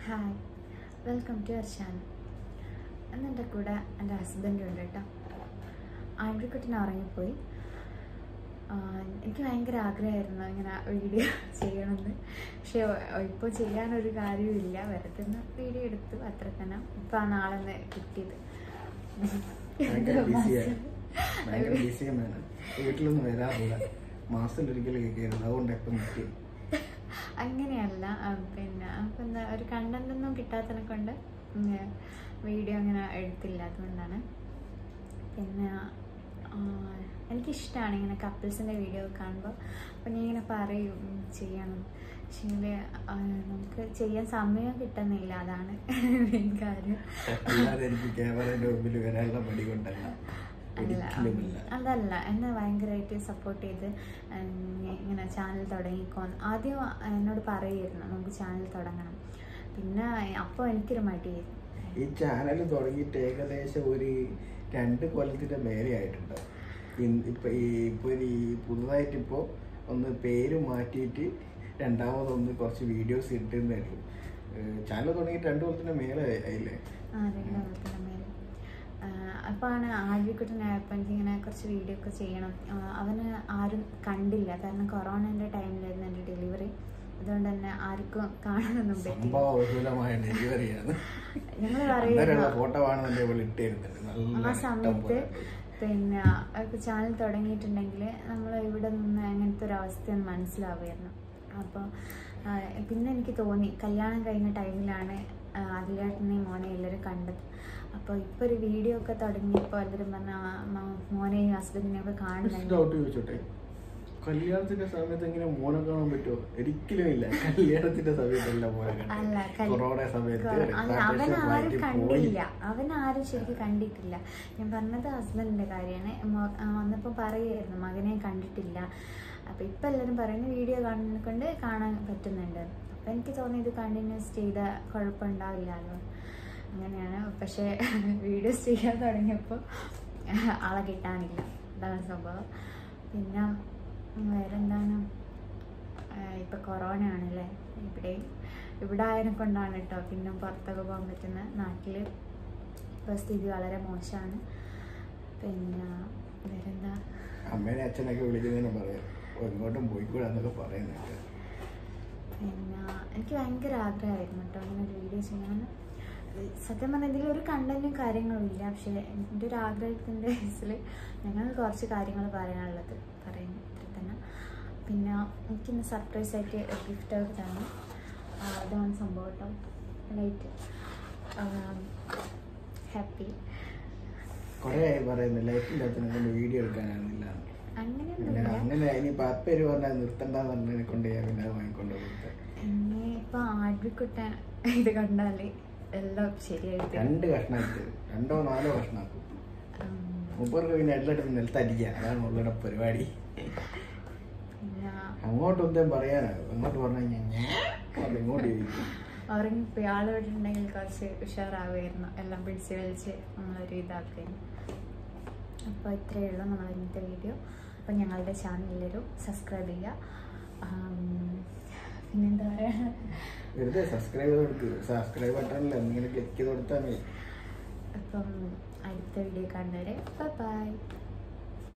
hi welcome to our channel ഇന്ന് എൻ്റെ കൂടെ എൻ്റെ ഹസ്ബൻഡ് ഉണ്ട് കേട്ടോ ആൻഡ്രിക്കുട്ടിന് ഉറങ്ങിപ്പോയി ആഹ് എനിക്ക് ഭയങ്കര ആഗ്രഹമായിരുന്നു ഇങ്ങനെ വീഡിയോ ചെയ്യണമെന്ന് പക്ഷേ ഇപ്പോൾ ചെയ്യാനൊരു കാര്യമില്ല വെറുതെ ഒന്ന് വീഡിയോ എടുത്തു അത്ര തന്നെ ഇപ്പോൾ ആ നാളെന്ന് കിട്ടിയത് ഭയങ്കര ബിസിയാണ് ഭയങ്കര ബിസിയാണ് വീട്ടിലൊന്നും വരാറില്ല മാസത്തിലൊരിക്കൽ കേൾക്കരുത് അതുകൊണ്ട് എപ്പം കിട്ടി അങ്ങനെയല്ല ആ, പിന്നെ അപ്പം എന്താ ഒരു കണ്ടന്റ് ഒന്നും കിട്ടാത്തതിനെ കൊണ്ട് വീഡിയോ അങ്ങനെ എടുത്തില്ല അതുകൊണ്ടാണ് പിന്നെ ആ, എനിക്കിഷ്ടമാണ് ഇങ്ങനെ കപ്പിൾസിൻ്റെ വീഡിയോ കാണുമ്പോൾ അപ്പം ഞാൻ ഇങ്ങനെ പറയും ഉം, ചെയ്യണം പക്ഷേങ്കിൽ നമുക്ക് ചെയ്യാൻ സമയം കിട്ടുന്നില്ല അതാണ് മെയിൻ കാര്യം അല്ലാതെ എനിക്ക് ക്യാമറയുടെ മുമ്പിൽ വരാനുള്ള മടി കൊണ്ടല്ല അല്ല ഒരിക്കലുമില്ല അതല്ല എന്നെ ഭയങ്കരമായിട്ട് സപ്പോർട്ട് ചെയ്ത് ഉം, ഇങ്ങനെ ചാനൽ തുടങ്ങിക്കോ ആദ്യം എന്നോട് പറയുമായിരുന്നു നമുക്ക് ചാനൽ തുടങ്ങണം പിന്നെ അപ്പോൾ എനിക്കൊരു മടിയായിരുന്നു ഈ ചാനൽ തുടങ്ങിയിട്ട് ഏകദേശം ഒരു രണ്ട് കൊല്ലത്തിന്റെ മേലെ ആയിട്ടുണ്ട് ഇൻ- ഇപ്പൊ ഈ ഇപ്പൊ ഈ പുതുതായിട്ട് ഇപ്പോ ഒന്ന് പേര് മാറ്റിയിട്ട് രണ്ടാമതൊന്ന് കുറച്ച് വീഡിയോസ് ഇട്ടുന്നേ ഉള്ളൂ ചാനൽ തുടങ്ങിയിട്ട് രണ്ട് കൊല്ലത്തിന്റെ മേലെ ആയില്ലേ ആ രണ്ടാമത്തെ മേലെ അപ്പോഴാണ് ആഴ്ചക്കുട്ടനായപ്പോൾ എനിക്കിങ്ങനെ കുറച്ച് വീഡിയോ ഒക്കെ ചെയ്യണം ആ, അവന് ആരും കണ്ടില്ല കാരണം കൊറോണൻ്റെ ടൈമിലായിരുന്നു എൻ്റെ ഡെലിവറി അതുകൊണ്ട് തന്നെ ആർക്കും കാണാനൊന്നും പറ്റില്ല സംഭവ ബഹുലമായ ഡെലിവറിയാണ് ഞങ്ങൾ അന്നേരമുള്ള പറയുന്നു ഫോട്ടോ ആണെന്നെ ഇവിടെ ഇട്ട് തരുന്നുണ്ട് നല്ല ആ ഇഷ്ടം സമയത്ത് പോലെ പിന്നെ ഇപ്പോൾ ചാനൽ തുടങ്ങിയിട്ടുണ്ടെങ്കിൽ നമ്മൾ ഇവിടെ നിന്ന് അങ്ങനത്തെ ഒരു അവസ്ഥയൊന്ന് മനസ്സിലാവുമായിരുന്നു അപ്പോൾ പിന്നെ എനിക്ക് തോന്നി കല്യാണം കഴിഞ്ഞ ടൈമിലാണ് അതിലേട്ടനെയും മോനെ എല്ലാവരും കണ്ടത് അപ്പോൾ ഇപ്പോൾ ഒരു വീഡിയോ ഒക്കെ തുടങ്ങിയപ്പോൾ എല്ലാവരും പറഞ്ഞ ആ, മ- മോനെയും ഹസ്ബൻഡിനെയും ഒക്കെ ഒരു കാണുന്നുണ്ട് ഡൗട്ട് ചോദിച്ചോട്ടെ കല്യാണത്തിന്റെ സമയത്ത് എങ്ങനെ മോനെ കാണാൻ പറ്റുമോ ഒരിക്കലും ഇല്ല കല്യാണത്തിന്റെ സമയത്തല്ല മോനെ അല്ല കണ്ടത് കൽ- കൊറോണ സമയത്ത് കൊറ- അല്ല, അവൻ repatriation ആരും flight പോയി കണ്ടില്ല അവൻ ആരും ശരിക്കും കണ്ടിട്ടില്ല ഞാൻ പറഞ്ഞത് ഹസ്ബൻഡിന്റെ കാര്യമാണ് മോ- ആ, വന്നപ്പോൾ പറയുമായിരുന്നു മകനെ കണ്ടിട്ടില്ല അപ്പൊ ഇപ്പൊ എല്ലാവരും പറയുന്ന വീഡിയോ കാണുന്നത് കൊണ്ട് കാണാൻ പറ്റുന്നുണ്ട് അപ്പൊ എനിക്ക് തോന്നി ഇത് കണ്ടിന്യൂസ് ചെയ്ത കുഴപ്പമുണ്ടാവില്ലല്ലോ അങ്ങനെയാണ് പക്ഷെ വീഡിയോസ് ചെയ്യാൻ തുടങ്ങിയപ്പോൾ ആളെ കിട്ടാനില്ല അതാണ് സംഭവം പിന്നെ വേറെന്താണ് ആഹ് ഇപ്പൊ കൊറോണ ആണല്ലേ ഇവിടെ ഇവിടെ ആയതിനെ കൊണ്ടാണ് കേട്ടോ പിന്നെ പുറത്തൊക്കെ പോകാൻ പറ്റുന്ന നാട്ടില് ഇപ്പൊ സ്ഥിതി വളരെ മോശമാണ് പിന്നെ വേറെന്താ അമ്മേനെ അച്ഛനൊക്കെ വിളിക്കുന്നതിന് പറയാം "ഓ, എങ്ങോട്ടും പോയിക്കൂടാന്നൊക്കെ പറയുന്നുണ്ട് പിന്നെ എനിക്ക് ഭയങ്കര ആഗ്രഹമായിരുന്നു കേട്ടോ ഇങ്ങനെ ഒരു വീഡിയോ ചെയ്യാമെന്ന് സത്യം പറഞ്ഞാൽ ഇതിൽ ഒരു കണ്ടന്റും കാര്യങ്ങളും ഇല്ല പക്ഷേ എൻ്റെ ഒരു ആഗ്രഹത്തിൻ്റെ ബേസിൽ ഞങ്ങൾ കുറച്ച് കാര്യങ്ങൾ പറയാനുള്ളത് പറയുന്നു ഇത്ര തന്നെ പിന്നെ എനിക്കിന്ന് സർപ്രൈസ് ആയിട്ട് ഗിഫ്റ്റ് ഒക്കെ തന്നു ആ, അതാണ് സംഭവം കേട്ടോ ലൈറ്റ് ഹാപ്പി കൊറേ ആയി പറയുന്നു ലൈഫിന്റെ അച്ഛനെ കൊണ്ട് വീഡിയോ എടുക്കാനാണെന്നില്ല പിന്നെ അങ്ങനെയൊന്നുമില്ല അങ്ങനെ ഇനി പപ്പേര് പറഞ്ഞാൽ നിർത്തണ്ടെന്ന് പറഞ്ഞതിനെ കൊണ്ട് ഞാൻ പിന്നെ അത് വാങ്ങിക്കൊണ്ട് കൊടുത്തത് ഇനി ഇപ്പൊ ആഡ്രിക്കുട്ടൻ ഇത് കണ്ടാല് എല്ലാം ശരിയായിട്ട് രണ്ട് കഷ്ണാക്കി രണ്ടോ നാലോ കഷ്ണാക്കും ഉം, മുപ്പർക്ക് പിന്നെ എല്ലായിടത്തും നിലത്തടിക്കുക അതാണ് ഉള്ളുടെ പരിപാടി പിന്നെ അങ്ങോട്ട് ഒന്നും പറയാനാണ് അങ്ങോട്ട് പറഞ്ഞു കഴിഞ്ഞാൽ ഇങ്ങോട്ട് ചോദിക്കും ഉറങ്ങിപ്പോയി ആളുകളുണ്ടെങ്കിൽ കുറച്ച് ഉഷാറാവുമായിരുന്നു എല്ലാം പിടിച്ച് വലിച്ച് നമ്മളൊരു ഇതാക്കുന്നു അപ്പോൾ ഇത്രയേ ഉള്ളൂ നമ്മൾ ഇന്നത്തെ വീഡിയോ അപ്പോൾ ഞങ്ങളുടെ ചാനൽ എല്ലാവരും സബ്സ്ക്രൈബ് ചെയ്യുക ആം, പിന്നെന്താ പറയുക വെറുതെ സബ്സ്ക്രൈബ് ചെയ്ത് കൊടുക്കുക സബ്സ്ക്രൈബ് ബട്ടണിൽ എന്തെങ്കിലും ക്ലിക്ക് ചെയ്ത് കൊടുത്താൽ മതി അപ്പം അടുത്ത വീഡിയോ കാണുന്നവരെ ബൈ